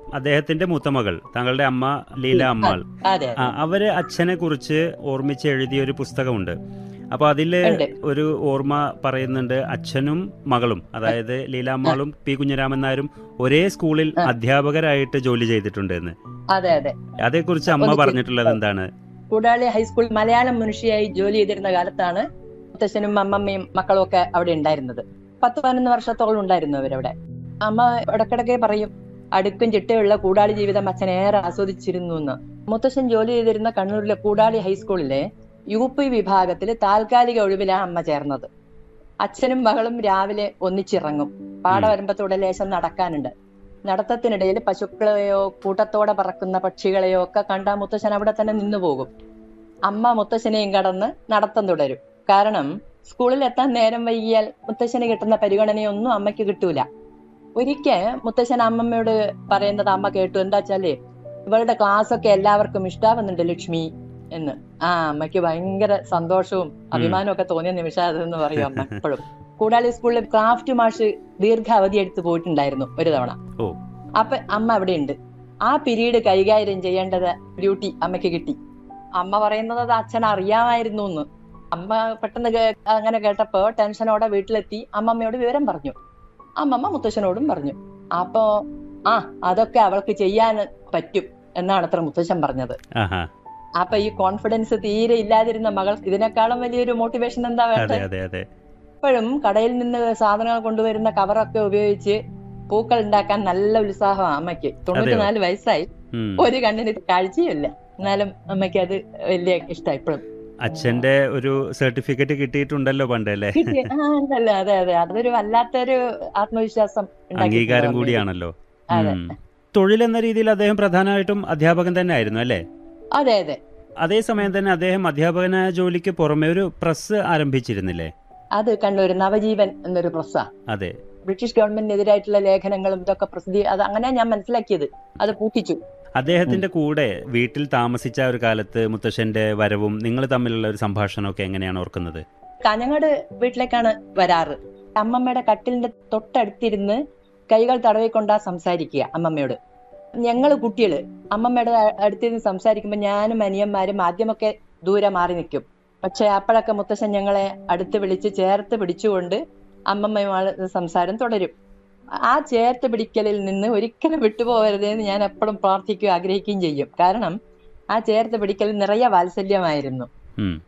അദ്ദേഹത്തിന്റെ മൂത്ത മകൾ താങ്കളുടെ അമ്മ ലീല അമ്മാൾ അതെ ആ, അവര് അച്ഛനെ കുറിച്ച് ഓർമ്മിച്ച് എഴുതിയ ഒരു പുസ്തകമുണ്ട് അപ്പൊ അതില് ഉണ്ട്. ഒരു ഓർമ്മ പറയുന്നുണ്ട് അച്ഛനും മകളും അതായത് ലീലാമ്മാളും പി കുഞ്ഞിരാമൻ നായരും ഒരേ സ്കൂളിൽ ആ. അധ്യാപകരായിട്ട് ജോലി ചെയ്തിട്ടുണ്ട് എന്ന് അതെ അതെ അതേക്കുറിച്ച് അമ്മ ഒന്നിച്ച് പറഞ്ഞിട്ടുള്ളത് എന്താണ് കൂടാളി ഹൈസ്കൂൾ മലയാളം മനുഷ്യയായി ജോലി ചെയ്തിരുന്ന കാലത്താണ് മുത്തശ്ശനും അമ്മമ്മയും മക്കളും ഒക്കെ അവിടെ ഉണ്ടായിരുന്നത് പത്ത് പതിനൊന്ന് വർഷത്തോളം ഉണ്ടായിരുന്നു അവരവിടെ അമ്മ ഇടക്കിടക്കെ പറയും അടുക്കും ചിട്ടയുള്ള കൂടാളി ജീവിതം അച്ഛൻ ഏറെ ആസ്വദിച്ചിരുന്നു എന്ന് മുത്തശ്ശൻ ജോലി ചെയ്തിരുന്ന കണ്ണൂരിലെ കൂടാളി ഹൈസ്കൂളിലെ യു പി വിഭാഗത്തിൽ താൽക്കാലിക ഒഴിവിലാണ് അമ്മ ചേർന്നത് അച്ഛനും മകളും രാവിലെ ഒന്നിച്ചിറങ്ങും പാടവരമ്പത്തൂടെ ലേശം നടക്കാനുണ്ട് നടത്തത്തിനിടയിൽ പശുക്കളെയോ കൂട്ടത്തോടെ പറക്കുന്ന പക്ഷികളെയോ ഒക്കെ കണ്ട മുത്തശ്ശൻ അവിടെ തന്നെ നിന്നു പോകും അമ്മ മുത്തശ്ശനെയും കടന്ന് നടത്തം തുടരും കാരണം സ്കൂളിൽ എത്താൻ നേരം വൈകിയാൽ മുത്തശ്ശന് കിട്ടുന്ന പരിഗണനയൊന്നും അമ്മയ്ക്ക് കിട്ടൂല ഒരിക്കൽ മുത്തശ്ശൻ അമ്മമ്മയോട് പറയുന്നത് അമ്മ കേട്ടു എന്താ വെച്ചാല് ഇവളുടെ ക്ലാസ് ഒക്കെ എല്ലാവർക്കും ഇഷ്ടാവുന്നുണ്ട് ലക്ഷ്മി എന്ന് ആ അമ്മയ്ക്ക് ഭയങ്കര സന്തോഷവും അഭിമാനവും ഒക്കെ തോന്നിയ നിമിഷം അതെന്ന് പറയും അമ്മ എപ്പോഴും കൂടാളി സ്കൂളിൽ ക്രാഫ്റ്റ് മാഷ് ദീർഘാവധി എടുത്ത് പോയിട്ടുണ്ടായിരുന്നു ഒരു തവണ ഓ. അപ്പൊ അമ്മ അവിടെ ഉണ്ട് ആ പിരീഡ് കൈകാര്യം ചെയ്യേണ്ടത് ഡ്യൂട്ടി അമ്മയ്ക്ക് കിട്ടി അമ്മ പറയുന്നത് അത് അച്ഛൻ അറിയാമായിരുന്നു എന്ന് അമ്മ പെട്ടെന്ന് കേ- അങ്ങനെ കേട്ടപ്പോ ടെൻഷനോടെ വീട്ടിലെത്തി അമ്മമ്മയോട് വിവരം പറഞ്ഞു അമ്മമ്മ മുത്തശ്ശനോടും പറഞ്ഞു അപ്പോ ആ അതൊക്കെ അവൾക്ക് ചെയ്യാൻ പറ്റും എന്നാണ് അത്ര മുത്തശ്ശൻ പറഞ്ഞത് ആഹാ അപ്പൊ ഈ കോൺഫിഡൻസ് തീരെ ഇല്ലാതിരുന്ന മകൾ ഇതിനേക്കാളും വലിയൊരു മോട്ടിവേഷൻ എന്താ അതെ വേണ്ടത് അതെ അതെ ഇപ്പോഴും കടയിൽ നിന്ന് സാധനങ്ങൾ കൊണ്ടുവരുന്ന കവറൊക്കെ ഉപയോഗിച്ച് പൂക്കൾ ഉണ്ടാക്കാൻ നല്ല ഉത്സാഹമാണ് അമ്മയ്ക്ക് തൊണ്ണൂറ്റിനാല് വയസ്സായി ഉം. ഒരു കണ്ണിന് കാഴ്ചയില്ല എന്നാലും അമ്മയ്ക്ക് അത് വലിയ ഇഷ്ടമായി ഇപ്പോഴും അച്ഛന്റെ ഒരു സർട്ടിഫിക്കറ്റ് കിട്ടിയിട്ടുണ്ടല്ലോ പണ്ട് അല്ലേ കിട്ടിയ ആ ഉണ്ടല്ലോ അതെ അതെ അതൊരു വല്ലാത്തൊരു ആത്മവിശ്വാസം ഉണ്ടാക്കിയിട്ടുണ്ട് അംഗീകാരം അമ്മയ്ക്ക്. കൂടിയാണല്ലോ അതെ. ഉം. തൊഴിലെന്ന രീതിയിൽ അദ്ദേഹം പ്രധാനമായിട്ടും അധ്യാപകൻ തന്നെ ആയിരുന്നു അല്ലേ അതെ അതെ അതേസമയം തന്നെ അദ്ദേഹം അധ്യാപകനായ ജോലിക്ക് പുറമെ ഒരു പ്രസ് ആരംഭിച്ചിരുന്നില്ലേ അത് കണ്ണൂർ നവജീവൻ എന്നൊരു പ്രസ്സാ അതെ ബ്രിട്ടീഷ് ഗവൺമെന്റിനെതിരായിട്ടുള്ള ലേഖനങ്ങളും ഇതൊക്കെ പ്രസിദ്ധി അത് അങ്ങനെ ഞാൻ മനസ്സിലാക്കിയത് അത് പൂട്ടിച്ചു അദ്ദേഹത്തിന്റെ കൂടെ വീട്ടിൽ താമസിച്ച ഒരു കാലത്ത് മുത്തശ്ശന്റെ വരവും നിങ്ങൾ തമ്മിലുള്ള ഒരു സംഭാഷണമൊക്കെ എങ്ങനെയാണ് ഓർക്കുന്നത് കാഞ്ഞങ്ങാട് വീട്ടിലേക്കാണ് വരാറ് അമ്മമ്മയുടെ കട്ടിലിന്റെ തൊട്ടടുത്തിരുന്ന് കൈകൾ തടവിക്കൊണ്ടാ സംസാരിക്കുക അമ്മമ്മയോട് ഞങ്ങള് കുട്ടികള് അമ്മമ്മയുടെ അടുത്തിരുന്ന് സംസാരിക്കുമ്പോൾ ഞാനും അനിയന്മാരും ആദ്യമൊക്കെ ദൂരെ മാറി നിൽക്കും പക്ഷെ അപ്പോഴൊക്കെ മുത്തശ്ശൻ ഞങ്ങളെ അടുത്ത് വിളിച്ച് ചേർത്ത് പിടിച്ചുകൊണ്ട് അമ്മമ്മയുമായി സംസാരം തുടരും ആ ചേർത്ത് പിടിക്കലിൽ നിന്ന് ഒരിക്കലും വിട്ടുപോകരുതേ എന്ന് ഞാൻ എപ്പോഴും പ്രാർത്ഥിക്കുകയും ആഗ്രഹിക്കുകയും ചെയ്യും കാരണം ആ ചേർത്ത് പിടിക്കൽ നിറയെ വാത്സല്യമായിരുന്നു ഉം